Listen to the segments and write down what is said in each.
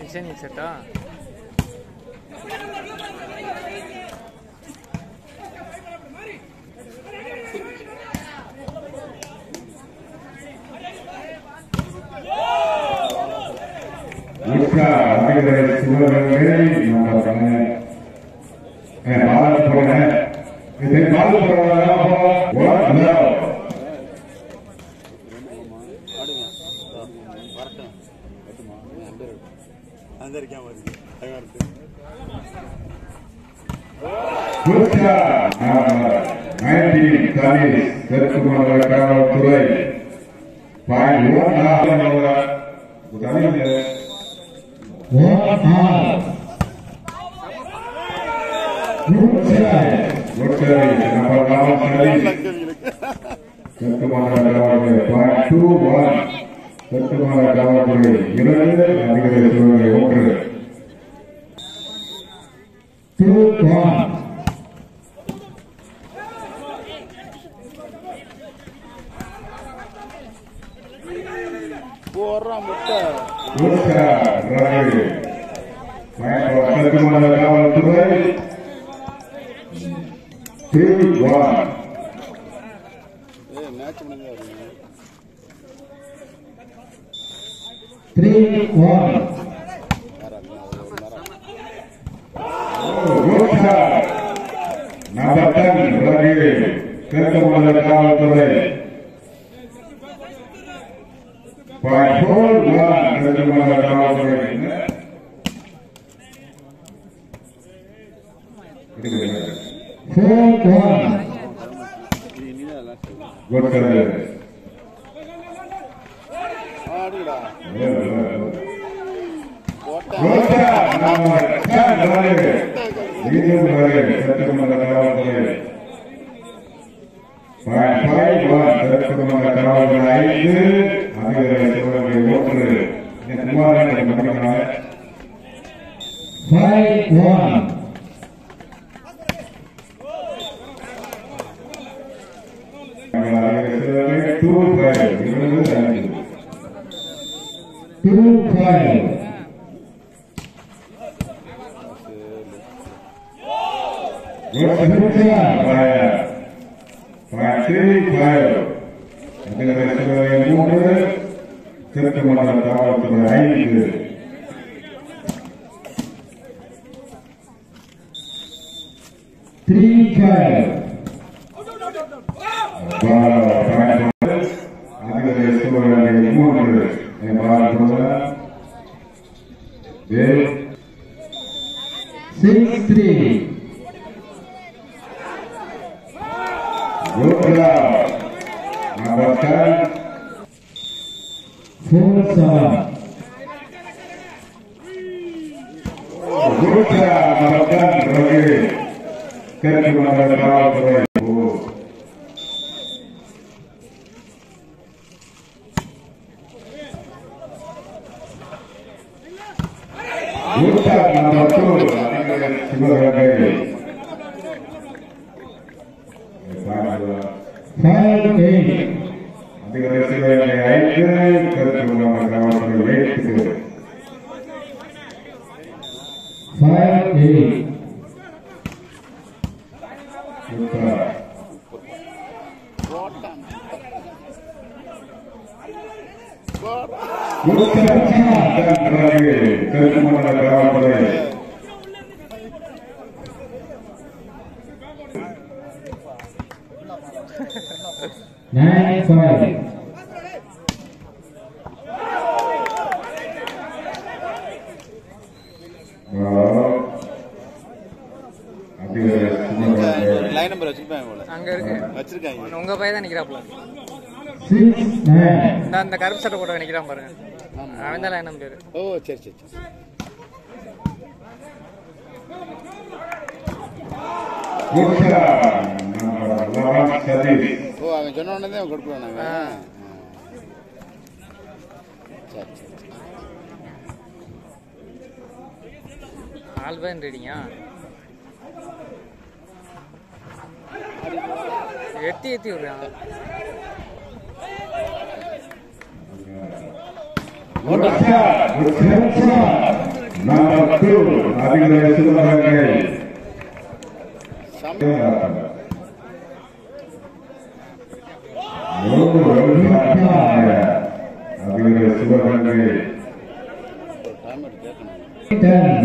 Designing செட்டா உஷா அப்படிங்கிற சிவகங்கை நம்ம பண்ண பால போன இது பால போன வரட்டும் கட்டுமா அந்த அந்த இருக்கேன் வருது அது வருது உஷா நைன்டி தனி தெற்கு மாநில காவல்துறை பாயிண்ட் ஒன் தனி ஒற்றை நம்ம காவல்துறை தெற்குமாநில காவல்துறை பாயிண்ட் டூ ஒன் தெற்குமாநில காவல்துறை இரண்டு அதிகாரி சிவகங்கை ஒன்று டூ ஒன் போடுறான் முட்டை உஷா ரவி பாயிண்ட் தெற்குமாநில காவல்துறை த்ரீ ஒன் ஏ மேட்ச் முடிஞ்சா வருங்க த்ரீ ஒன் யாராங்க ஒரு நேரம் உஷா நபத்தன் ரவி தெற்குமாநில காவல்துறை பாயிண்ட் ஃபோர் ஒன் தெற்குமாநில காவல்துறை ஃபோர் ஒன் நீ நீ தான் எல்லாம் சொல்லு. கொடுக்கிறது ஆடுடா போட்டா உஷா நபத்தன் ரவி மீண்டும் ரவி தெற்குமாநில காவல்துறை பாயிண்ட் ஃபைவ் ஒன் தெற்குமாநில காவல்துறை ஐந்து அதிகாரி சிவகங்கை ஒன்று இந்த குமாரனை மன்னிக்கணும் Five one. டூ ஃபைவ் இருபது ஐந்து Two five. கிழக்கு மாநில காவல்துறை ஐந்து Three five. அதிகாரி சிவகங்கை மூன்று Six three. Number ten, Four seven. Gurukha Mahadan Ravi, Kerala Mandal Kavalpuri. Gurukha number two, Sivagangai. Five eight. அதிகாரி சிவகங்கை ஐந்து கருத்து மாவட்ட காவல்துறை எட்டு Five eight. Gurukha. போட்டான் போட்டா Gurukha Mahadan Ravi, Kerala Mandal Kavalpuri. Nine five. அதிகாரி சிவகங்கை லைன் நம்பர் வச்சிருப்பாங்க போல அங்க இருக்கு வச்சிருக்காங்க உங்க பையன் தான் நிக்கிறாப்ல Six nine. இந்த அந்த கருப்பு சட்டை போட்டு நிக்கிறான் பாருங்க அவன் தான் லைன் பேரு ஓ சரி சரி சரி Gurukha number eleven, Sadiq. ஓ அவன் சொன்ன உடனே தான் கொடுக்குறோம் நாங்க ஆ. சரி சரி ஆல்பன் ரெடிங்க எத்தி எத்தி விடுறான் Gurukha, Gurukha, Number two, அதிகாரி சிவகங்கை மூன்று வருஷமாக அதிகாரி சிவகங்கை டைம் எடுத்து கேட்கணும் Ten.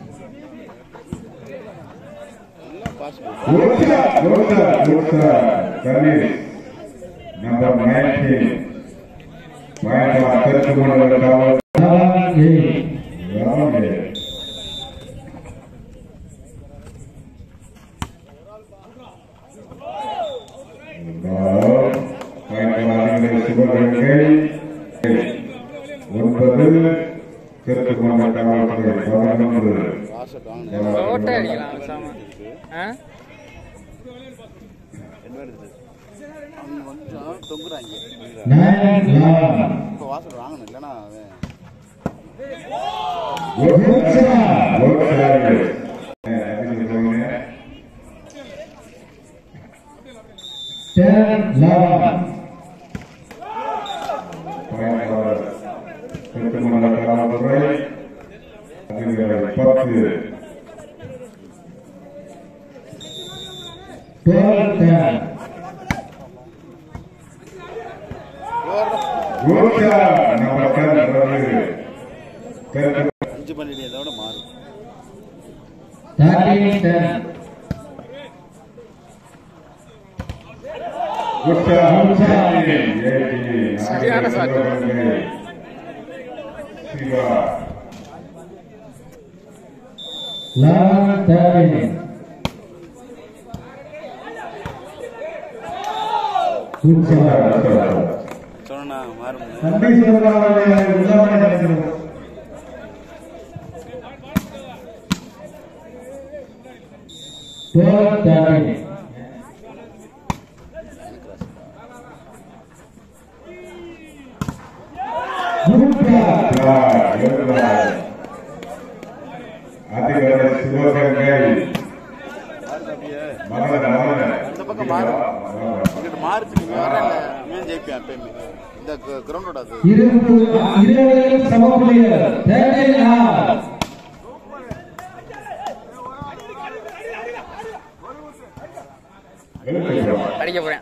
எல்லாம் pass Gursa, Gursa, Gursa, Kanis, number 19. Point for Tetsumono Tower, Seven, eight. Ramage. Point for அதிகாரி சிவகங்கை ஒன்பது தெற்குமன்ற காவல்துறை பதினொன்று காசட் வாங்க ஓட்டை அடிக்கலாம் சாம ஆ என்ன எடுத்து அவங்க கொஞ்சம் தொங்குறாங்க Nine, eleven. இப்போ வாசல் வாங்கணும் இல்லைன்னா அவன் Gursa. Ten, eleven. Twelve, ten. அஞ்சு பண்ணிட்டு இதோட மாறும் Thirteen, ten. சரியான சாக்கு. Siva Eleven, thirteen. Good job. சொன்னா மாறும் நன்றி சொல்லுவாங்க உள்ளவனை நடக்கிறோம் Twelve, thirteen. Good job. அதிகாரி சிவகங்கை மாறுது அப்படியே மகன மகன இந்த பக்கம் மாறும் இங்கிட்டு மாறுச்சு நீங்க வரல மீன் ஜெயிப்பேன் எப்பயுமே இந்த கிரவுண்டோட அது இருபது இருபது சமப்புள்ளிகள் தேர்ட்டி ஆர் அடிக்க போறேன்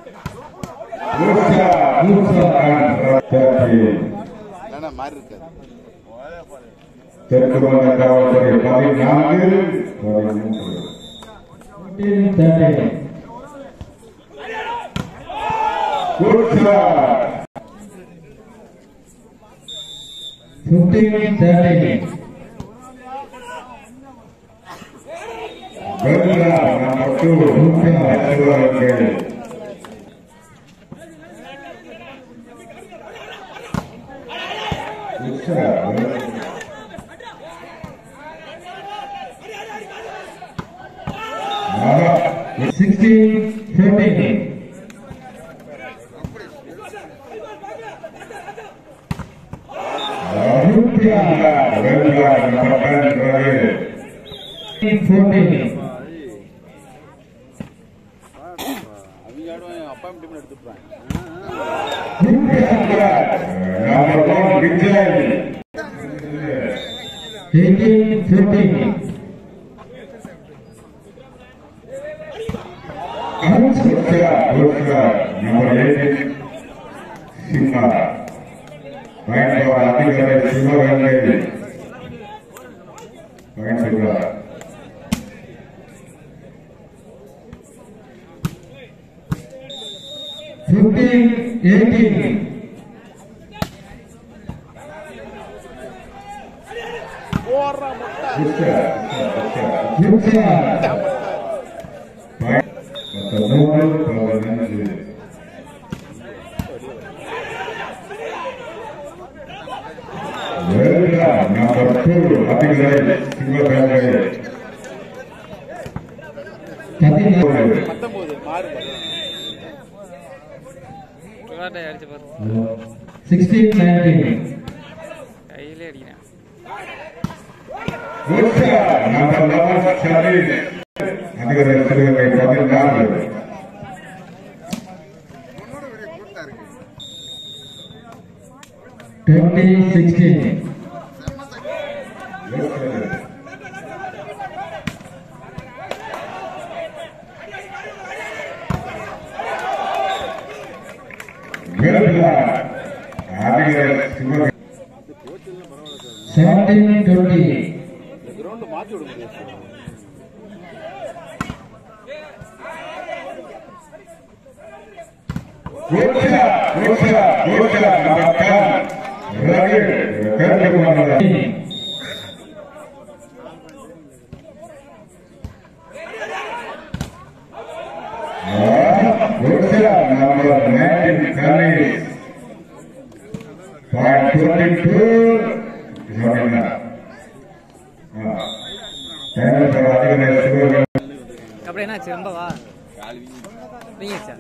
இல்லைன்னா மாறி இருக்காது தெற்கு மன்ற காவல்துறை பதினான்கு பதிமூன்று thirty fifteen thirty sixteen fifteen fourteen அவங்க ஆடுவாங்க அப்பா டீம் எடுத்துப்பாங்க எயிட்டீன் ஃபிஃப்டீன் ஃபிஃப்டீன் எயிட்டீன் நியூசிலாந்து Number two, அதிகாரி சிவகங்கை பதினாறு பத்தொன்பது மாறும் துவாட்டை அடிச்சு பாரு சிக்ஸ்டீன் நைன்டீன் கையிலே அடிக்கிறேன் Number eleven, Charlie. அதிகாரி சிவகங்கை பதினாறு twenty sixteen Yes, sir. seventeen twenty, ground மாத்தி விட முடியாது Number nineteen, Khalid. Point twenty-two, is not enough. Ah. Channel for Adidas Sugar. அப்படி என்னாச்சு ரொம்பவா வீங்கிருச்சா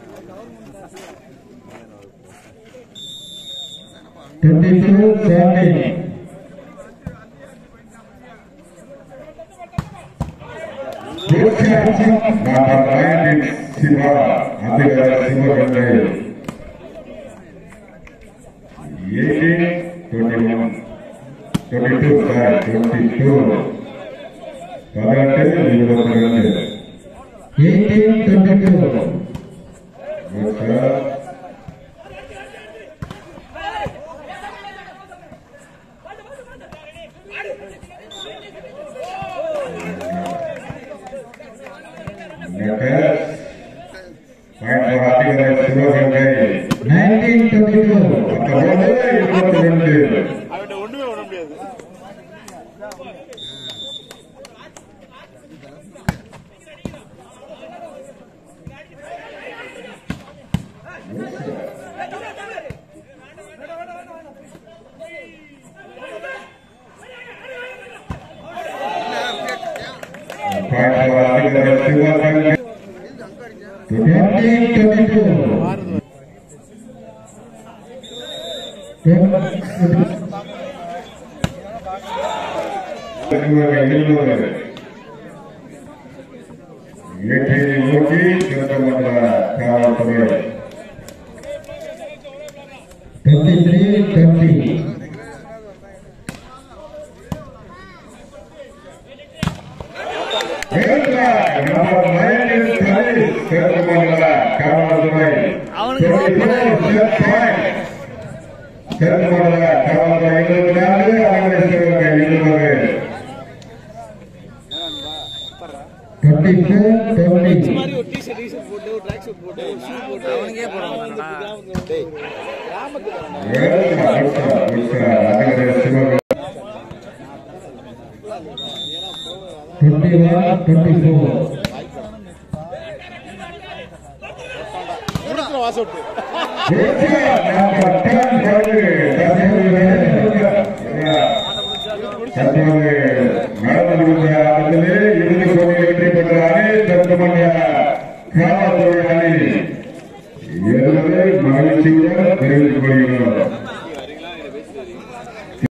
twenty-two seventeen, Number nineteen, Siva, Adidas Sugar. Eighteen, twenty-one, twenty-two, sir, twenty-two. பதினெட்டு இருபத்தி ரெண்டு eighteen twenty-two, Good, sir. Next, point for Adidas Sugar. nineteen twenty-two, பத்தொன்பது இருபத்தி ரெண்டு அவன்கிட்ட ஒண்ணுமே விட முடியாது Point for Adidas Sugar. twenty twenty-two. Twenty- இயற்கையை நோக்கி சிறந்த காவல்துறை twenty-three twenty, காவல்துறை அவனுக்கு காவல்துறை இருபத்தி நான்கு அவங்க இருபது twenty-four twenty, அவனுக்கே போடுவாங்கடா twenty-one twenty-four, முடிக்கிற வாச விட்டு தற்போது நடந்து முடிந்த ஆட்டத்திலே இறுதி போட்டியில் வெற்றி பெற்ற அணி தெற்கு மண்டிய காவல்துறை அணி